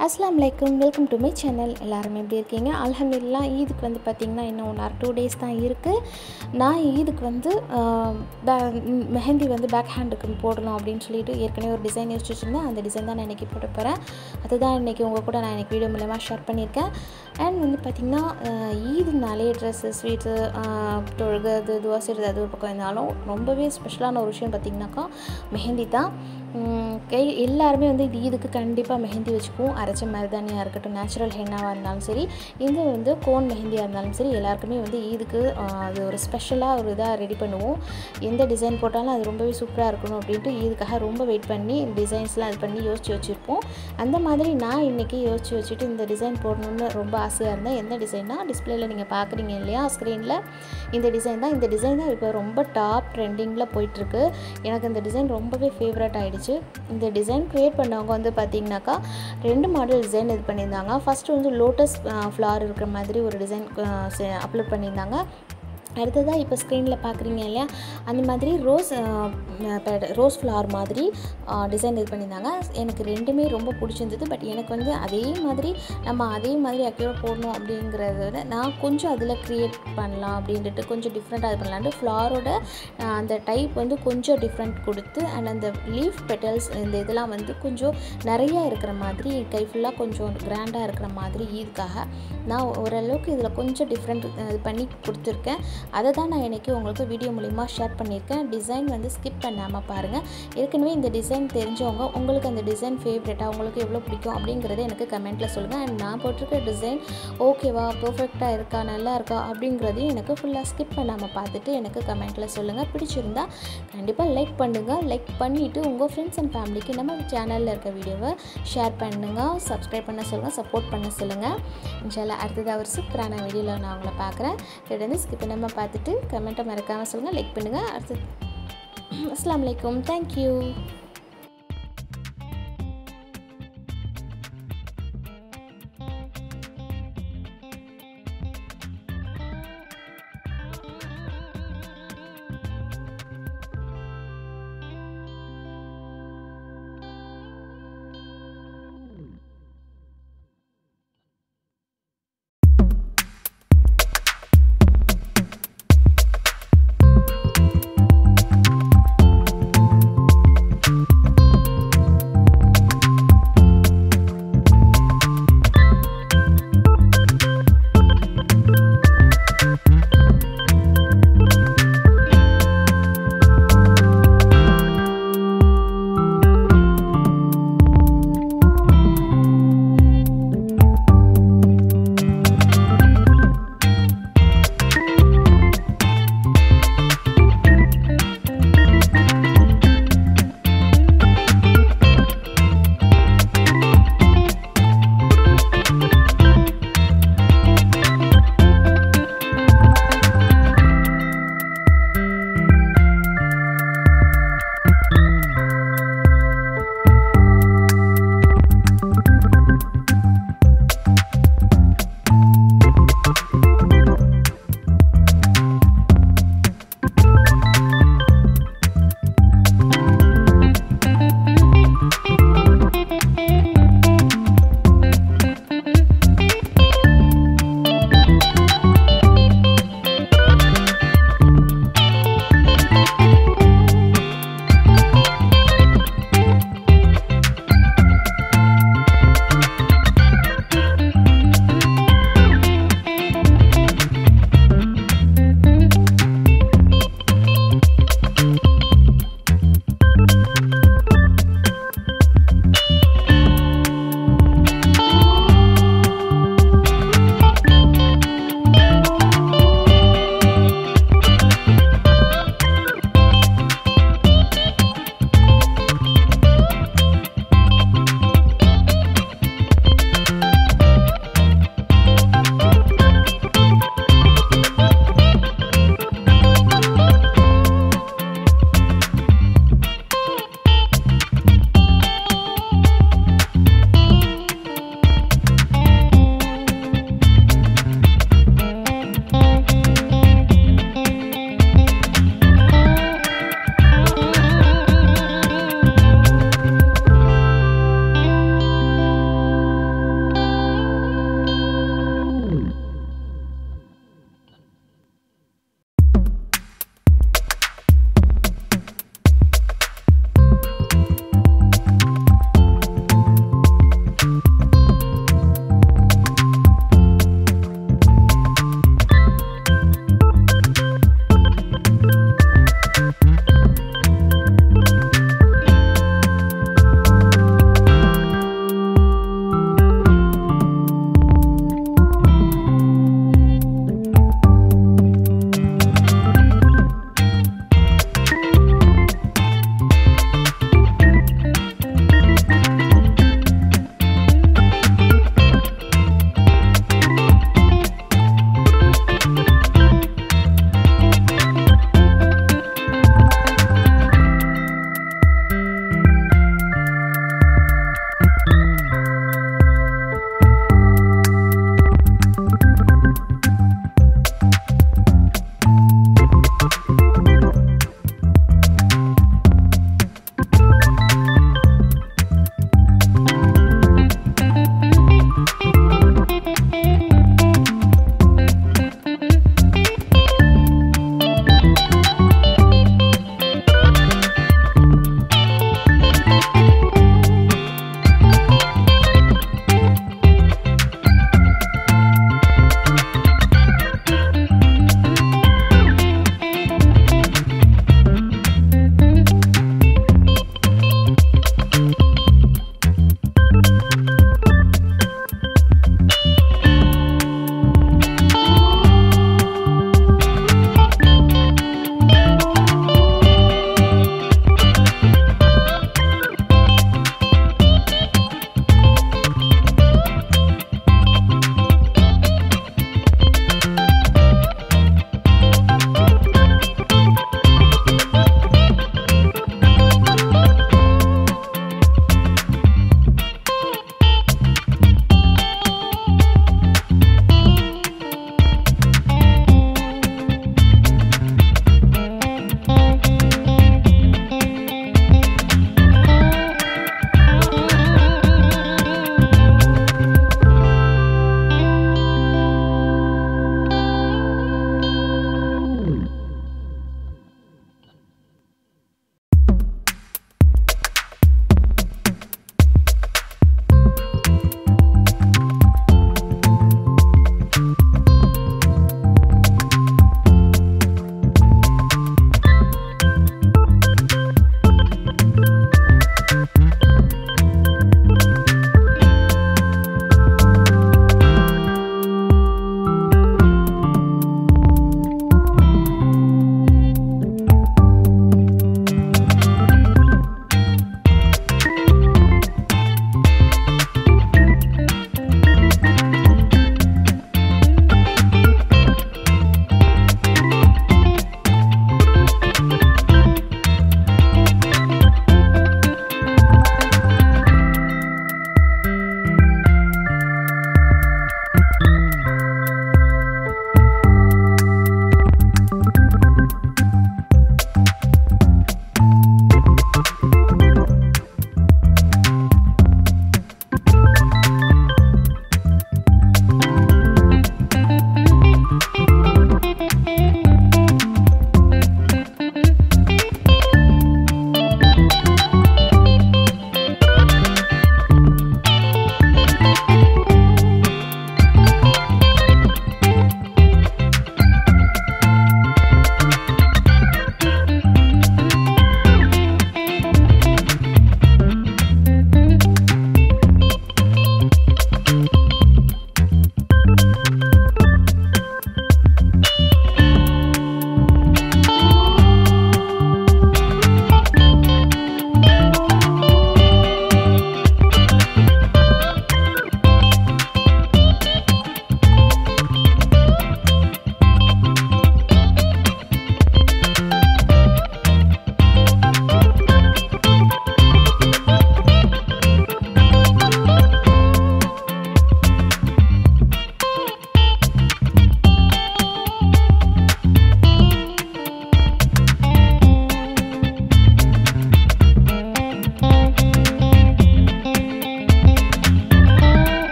அஸ்லாம் வலைக்கம் welcome to my channel எல்லாருமே எப்படி இருக்கீங்க அல்ஹம்துலில்லாஹ் ஈதுக்கு வந்து பார்த்திங்கன்னா இன்னும் ஒன் ஆர் டூ டேஸ் தான் இருக்குது நான் ஈதுக்கு வந்து ஆஹ், பே- ம், மெஹந்தி வந்து பேக் ஹேண்டுக்கு போடணும் அப்படின்னு சொல்லிட்டு ஏற்கனவே ஒரு டிசைன் யோசிச்சு வச்சுருந்தேன் அந்த டிசைன் தான் நான் இன்றைக்கி போட போகிறேன் அதுதான் இன்றைக்கி உங்கள் கூட நான் இன்றைக்கி வீடியோ மூலமாக ஷேர் பண்ணியிருக்கேன் அண்ட் வந்து பார்த்திங்கன்னா ஆஹ், ஈதுனாலே ட்ரெஸ்ஸு ஸ்வீட்ஸு தொழுகிறது துவா செய்கிறது அது ஒரு பக்கம் இருந்தாலும் ரொம்பவே ஸ்பெஷலான ஒரு விஷயம் பார்த்திங்கனாக்கா மெஹந்தி தான் உம், கை எல்லாருமே வந்து இது இதுக்கு கண்டிப்பாக மெஹந்தி வச்சுக்குவோம் அரைச்ச மருதானியாக இருக்கட்டும் நேச்சுரல் ஹென்னாவாக இருந்தாலும் சரி இது வந்து கோன் மெஹந்தியாக இருந்தாலும் சரி எல்லாருக்குமே வந்து ஈதுக்கு ஆஹ், அது ஒரு ஸ்பெஷலாக ஒரு இதாக ரெடி பண்ணுவோம் எந்த டிசைன் போட்டாலும் அது ரொம்பவே சூப்பராக இருக்கணும் அப்படின்ட்டு இதுக்காக ரொம்ப வெயிட் பண்ணி டிசைன்ஸ்லாம் இது பண்ணி யோசிச்சு வச்சுருப்போம் அந்த மாதிரி நான் இன்றைக்கி யோசிச்சு வச்சுட்டு இந்த டிசைன் போடணும்னு ரொம்ப ஆசையாக இருந்தேன் எந்த டிசைன்னா டிஸ்பிளேல நீங்கள் பார்க்குறீங்க இல்லையா ஸ்க்ரீனில் இந்த டிசைன் தான் இந்த டிசைன் தான் இப்போ ரொம்ப டாப் ட்ரெண்டிங்கில் போயிட்டுருக்கு எனக்கு இந்த டிசைன் ரொம்பவே ஃபேவரட் ஆகிடுச்சு இந்த டிசைன் க்ரியேட் பண்ணவங்க வந்து பார்த்தீங்கன்னாக்கா ரெண்டு மாடல் டிசைன் இது பண்ணியிருந்தாங்க ஃபஸ்ட்டு வந்து லோட்டஸ் ஃப்ளவர் இருக்கிற மாதிரி ஒரு டிசைன் அப்லோட் பண்ணியிருந்தாங்க அடுத்ததாக இப்போ ஸ்க்ரீனில் பார்க்குறீங்க இல்லையா அந்த மாதிரி ரோஸ் ரோஸ் ஃப்ளவர் மாதிரி டிசைன் இது பண்ணியிருந்தாங்க எனக்கு ரெண்டுமே ரொம்ப பிடிச்சிருந்தது பட் எனக்கு வந்து அதே மாதிரி நம்ம அதே மாதிரி அக்யூரேட் போடணும் அப்படிங்கிறத விட நான் கொஞ்சம் அதில் க்ரியேட் பண்ணலாம் அப்படின்ட்டு கொஞ்சம் டிஃப்ரெண்ட்டாக இது பண்ணலான்ட்டு ஃப்ளாரோட அந்த டைப் வந்து கொஞ்சம் டிஃப்ரெண்ட் கொடுத்து அண்ட் அந்த லீஃப் பெட்டல்ஸ் இந்த இதெல்லாம் வந்து கொஞ்சம் நிறைய இருக்கிற மாதிரி கை ஃபுல்லாக கொஞ்சம் கிராண்டாக இருக்கிற மாதிரி இதுக்காக நான் ஓரளவுக்கு இதில் கொஞ்சம் டிஃப்ரெண்ட் இது பண்ணி கொடுத்துருக்கேன் அதை தான் நான் இன்றைக்கி உங்களுக்கு வீடியோ மூலிமா ஷேர் பண்ணியிருக்கேன் டிசைன் வந்து ஸ்கிப் பண்ணாமல் பாருங்கள் ஏற்கனவே இந்த டிசைன் தெரிஞ்சவங்க உங்களுக்கு அந்த டிசைன் ஃபேவரட்டாக உங்களுக்கு எவ்வளோ பிடிக்கும் அப்படிங்கிறத எனக்கு கமெண்ட்டில் சொல்லுங்கள் அண்ட் நான் போட்டிருக்க டிசைன் ஓகேவா பர்ஃபெக்டாக இருக்கா நல்லா இருக்கா அப்படிங்கிறதையும் எனக்கு ஃபுல்லாக ஸ்கிப் பண்ணாமல் பார்த்துட்டு எனக்கு கமெண்ட்டில் சொல்லுங்கள் பிடிச்சிருந்தா கண்டிப்பாக லைக் பண்ணுங்கள் லைக் பண்ணிவிட்டு உங்கள் ஃப்ரெண்ட்ஸ் அண்ட் ஃபேமிலிக்கு நம்ம சேனலில் இருக்க வீடியோவை ஷேர் பண்ணுங்கள் சப்ஸ்கிரைப் பண்ண சொல்லுங்கள் சப்போர்ட் பண்ண சொல்லுங்கள் இன்ஷால்லா அடுத்ததாக ஒரு சூப்பரான வீடியோவில் நான் உங்களை பார்க்குறேன் தொடர்ந்து ஸ்கிப் பண்ணாமல் பார்த்துட்டு கமெண்ட்டை மறக்காமல் சொல்லுங்கள் லைக் பண்ணுங்கள் அடுத்து அஸ்லாம் வலைக்கம் தேங்க்யூ